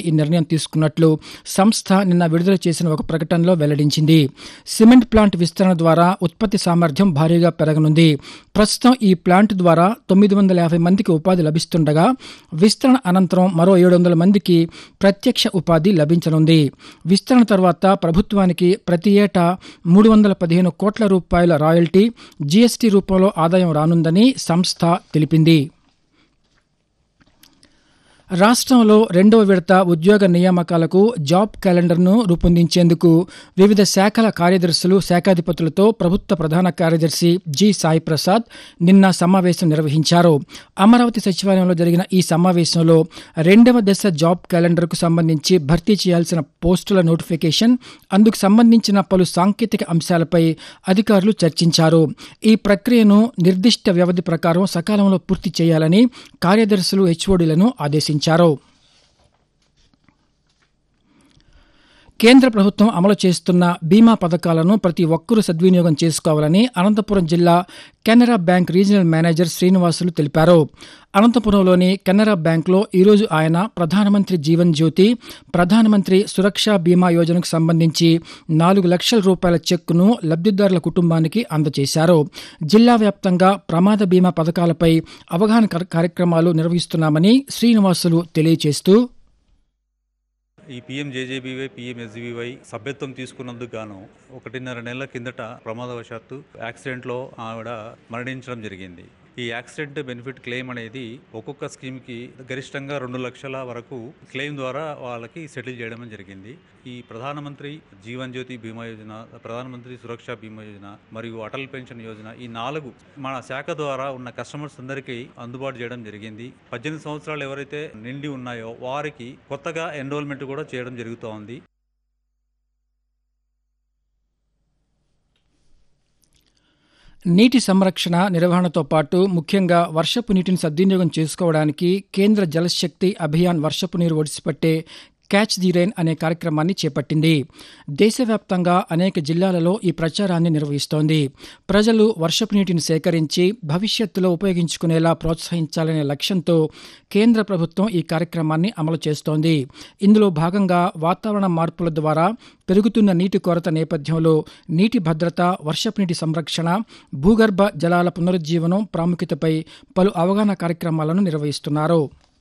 ఈ నిర్ణయం తీసుకున్నట్లు సంస్థ నిన్న విడుదల చేసిన ఒక ప్రకటనలో వెల్లడించింది సిమెంట్ ప్లాంట్ విస్తరణ ద్వారా ఉత్పత్తి సామర్థ్యం భారీగా పెరగనుంది ప్రస్తుతం ఈ ప్లాంట్ ద్వారా తొమ్మిది వందల యాభై మందికి ఉపాధి లభిస్తుండగా విస్తరణ అనంతరం మరో ఏడు వందల మందికి ప్రత్యక్ష ఉపాధి లభించనుంది విస్తరణ తర్వాత ప్రభుత్వానికి ప్రతి ఏటా మూడు వందల పదిహేను కోట్ల రూపాయల రాయల్టీ జీఎస్టీ రూపంలో ఆదాయం రానుందని సంస్థ తెలిపింది రాష్ట్రంలో రెండవ విడత ఉద్యోగ నియామకాలకు జాబ్ క్యాలెండర్ను రూపొందించేందుకు వివిధ శాఖల కార్యదర్శులు శాఖాధిపతులతో ప్రభుత్వ ప్రధాన కార్యదర్శి జి సాయి ప్రసాద్ నిన్న సమావేశం నిర్వహించారు అమరావతి సచివాలయంలో జరిగిన ఈ సమావేశంలో రెండవ దశ జాబ్ క్యాలెండర్కు సంబంధించి భర్తీ చేయాల్సిన పోస్టుల నోటిఫికేషన్ అందుకు సంబంధించిన పలు సాంకేతిక అంశాలపై అధికారులు చర్చించారు ఈ ప్రక్రియను నిర్దిష్ట వ్యవధి ప్రకారం సకాలంలో పూర్తి చేయాలని కార్యదర్శులు హెచ్ఓడీలను ఆదేశించారు కేంద్ర ప్రభుత్వం అమలు చేస్తున్న బీమా పథకాలను ప్రతి ఒక్కరూ సద్వినియోగం చేసుకోవాలని అనంతపురం జిల్లా Canara bank regional manager Srinivasulu తెలిపారు అనంతపురంలోని కెనరా బ్యాంక్లో ఈరోజు ఆయన ప్రధానమంత్రి జీవన్ జ్యోతి ప్రధానమంత్రి సురక్షా బీమా యోజనకు సంబంధించి నాలుగు లక్షల రూపాయల చెక్కును లబ్దిదారుల కుటుంబానికి అందజేశారు జిల్లా వ్యాప్తంగా ప్రమాద బీమా పథకాలపై అవగాహన కార్యక్రమాలు నిర్వహిస్తున్నామని శ్రీనివాసులు తెలియజేస్తూ ఈ పిఎం జేజేబీవై పిఎం ఎస్జీబీవై సభ్యత్వం తీసుకున్నందుకు గాను ఒకటిన్నర నెలల కిందట ప్రమాదవశాత్తు యాక్సిడెంట్లో ఆవిడ మరణించడం జరిగింది ఈ యాక్సిడెంట్ బెనిఫిట్ క్లెయిమ్ అనేది ఒక్కొక్క స్కీమ్కి గరిష్టంగా రెండు లక్షల వరకు క్లెయిమ్ ద్వారా వాళ్ళకి సెటిల్ చేయడం జరిగింది ఈ ప్రధానమంత్రి జీవన్ జ్యోతి బీమా యోజన ప్రధానమంత్రి సురక్ష బీమా యోజన మరియు అటల్ పెన్షన్ యోజన ఈ నాలుగు మన శాఖ ద్వారా ఉన్న కస్టమర్స్ అందరికీ అందుబాటు చేయడం జరిగింది పద్దెనిమిది సంవత్సరాలు ఎవరైతే నిండి ఉన్నాయో వారికి కొత్తగా ఎన్రోల్మెంట్ కూడా చేయడం జరుగుతోంది నీటి సంరక్షణ నిర్వహణతో పాటు ముఖ్యంగా వర్షపు నీటిని సద్వినియోగం చేసుకోవడానికి కేంద్ర జలశక్తి అభియాన్ వర్షపు నీరు ఒడిసిపట్టే క్యాచ్ ది రైన్ అనే కార్యక్రమాన్ని చేపట్టింది దేశవ్యాప్తంగా అనేక జిల్లాలలో ఈ ప్రచారాన్ని నిర్వహిస్తోంది ప్రజలు వర్షపు నీటిని సేకరించి భవిష్యత్తులో ఉపయోగించుకునేలా ప్రోత్సహించాలనే లక్ష్యంతో కేంద్ర ప్రభుత్వం ఈ కార్యక్రమాన్ని అమలు చేస్తోంది ఇందులో భాగంగా వాతావరణ మార్పుల ద్వారా పెరుగుతున్న నీటి కొరత నేపథ్యంలో నీటి భద్రత వర్షపు నీటి సంరక్షణ భూగర్భ జలాల పునరుజ్జీవనం ప్రాముఖ్యతపై పలు అవగాహన కార్యక్రమాలను నిర్వహిస్తున్నారు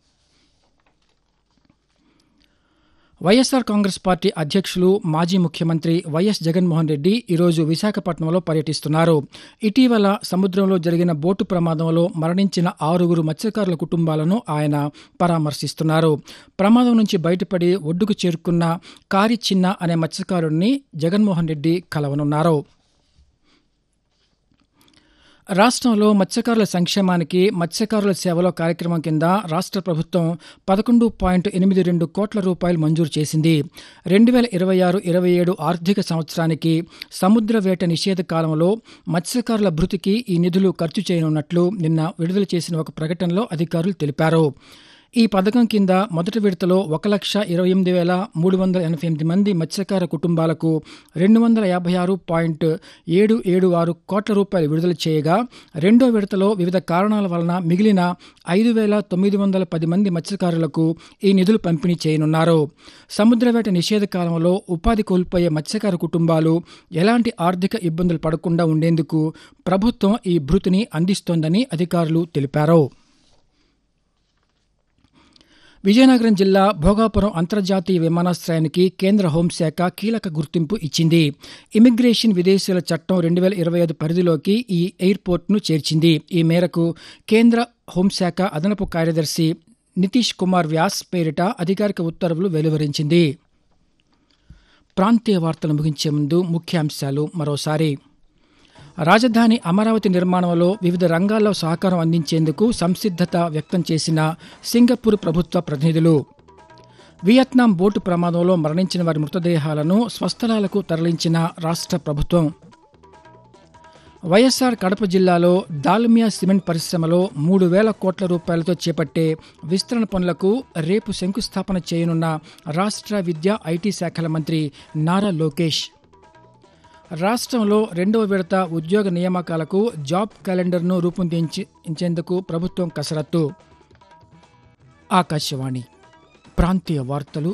వైఎస్సార్ కాంగ్రెస్ పార్టీ అధ్యక్షులు మాజీ ముఖ్యమంత్రి వైఎస్ జగన్మోహన్ రెడ్డి ఈరోజు విశాఖపట్నంలో పర్యటిస్తున్నారు ఇటీవల సముద్రంలో జరిగిన బోటు ప్రమాదంలో మరణించిన ఆరుగురు మత్స్యకారుల కుటుంబాలను ఆయన పరామర్శిస్తున్నారు ప్రమాదం నుంచి బయటపడి ఒడ్డుకు చేరుకున్న కారి చిన్న అనే మత్స్యకారుడిని జగన్మోహన్ రెడ్డి కలవనున్నారు రాష్ట్రంలో మత్స్యకారుల సంక్షేమానికి మత్స్యకారుల సేవలో కార్యక్రమం కింద రాష్ట్ర ప్రభుత్వం పదకొండు పాయింట్ ఎనిమిది రెండు కోట్ల రూపాయలు మంజూరు చేసింది రెండు వేల ఇరవై ఆరు ఇరవై ఏడు ఆర్థిక సంవత్సరానికి సముద్ర వేట నిషేధ కాలంలో మత్స్యకారుల భృతికి ఈ నిధులు ఖర్చు చేయనున్నట్లు నిన్న విడుదల చేసిన ఒక ప్రకటనలో అధికారులు తెలిపారు ఈ పథకం కింద మొదటి విడతలో ఒక లక్ష ఇరవై ఎనిమిది వేల మూడు వందల ఎనభై ఎనిమిది మంది మత్స్యకార కుటుంబాలకు రెండు వందల యాభై ఆరు పాయింట్ ఏడు ఏడు ఆరు కోట్ల రూపాయలు విడుదల చేయగా రెండో విడతలో వివిధ కారణాల వలన మిగిలిన ఐదు వేల తొమ్మిది వందల పది మంది మత్స్యకారులకు ఈ నిధులు పంపిణీ చేయనున్నారు సముద్రవేట నిషేధ కాలంలో ఉపాధి కోల్పోయే మత్స్యకార కుటుంబాలు ఎలాంటి ఆర్థిక ఇబ్బందులు పడకుండా ఉండేందుకు ప్రభుత్వం ఈ భృతిని అందిస్తోందని అధికారులు తెలిపారు విజయనగరం జిల్లా భోగాపురం అంతర్జాతీయ విమానాశ్రయానికి కేంద్ర హోంశాఖ కీలక గుర్తింపు ఇచ్చింది ఇమిగ్రేషన్ విదేశీయుల చట్టం రెండు వేల ఇరవై ఐదు పరిధిలోకి ఈ ఎయిర్పోర్ట్ను చేర్చింది ఈ మేరకు కేంద్ర హోంశాఖ అదనపు కార్యదర్శి నితీష్ కుమార్ వ్యాస్ పేరిట అధికారిక ఉత్తర్వులు వెలువరించింది ప్రాంతీయ వార్తలు ముగించే ముందు ముఖ్యాంశాలు మరోసారి రాజధాని అమరావతి నిర్మాణంలో వివిధ రంగాల్లో సహకారం అందించేందుకు సంసిద్ధత వ్యక్తం చేసిన సింగపూర్ ప్రభుత్వ ప్రతినిధులు వియత్నాం బోటు ప్రమాదంలో మరణించిన వారి మృతదేహాలను స్వస్థలాలకు తరలించిన రాష్ట్ర ప్రభుత్వం వైఎస్సార్ కడప జిల్లాలో దాల్మియా సిమెంట్ పరిశ్రమలో మూడు వేల కోట్ల రూపాయలతో చేపట్టే విస్తరణ పనులకు రేపు శంకుస్థాపన చేయనున్న రాష్ట్ర విద్యా ఐటీ శాఖల మంత్రి నారా లోకేష్ రాష్ట్రంలో రెండవ విడత ఉద్యోగ నియామకాలకు జాబ్ క్యాలెండర్ను రూపొందించేందుకు ప్రభుత్వం కసరత్తు ఆకాశవాణి ప్రాంతీయ వార్తలు